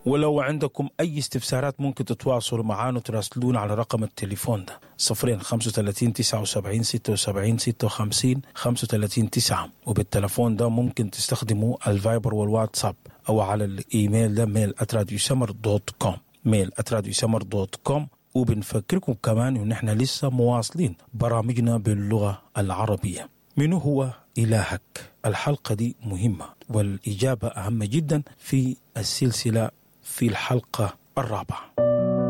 ولو عندكم أي استفسارات ممكن تتواصلوا معنا وتراسلونا على رقم التليفون ده صفرين خمسة وثلاثين تسعة وسبعين ستة وسبعين ستة وخمسين خمسة وثلاثين تسعة وبالتلفون ده ممكن تستخدموا الفايبر والواتساب أو على الإيميل ده ميل أتراديو سمر دوت كوم ميل أتراديو سمر دوت كوم وبنفكركم كمان إن إحنا لسه مواصلين برامجنا باللغة العربية من هو إلهك؟ الحلقة دي مهمة والإجابة أهم جدا في السلسلة في الحلقة الرابعة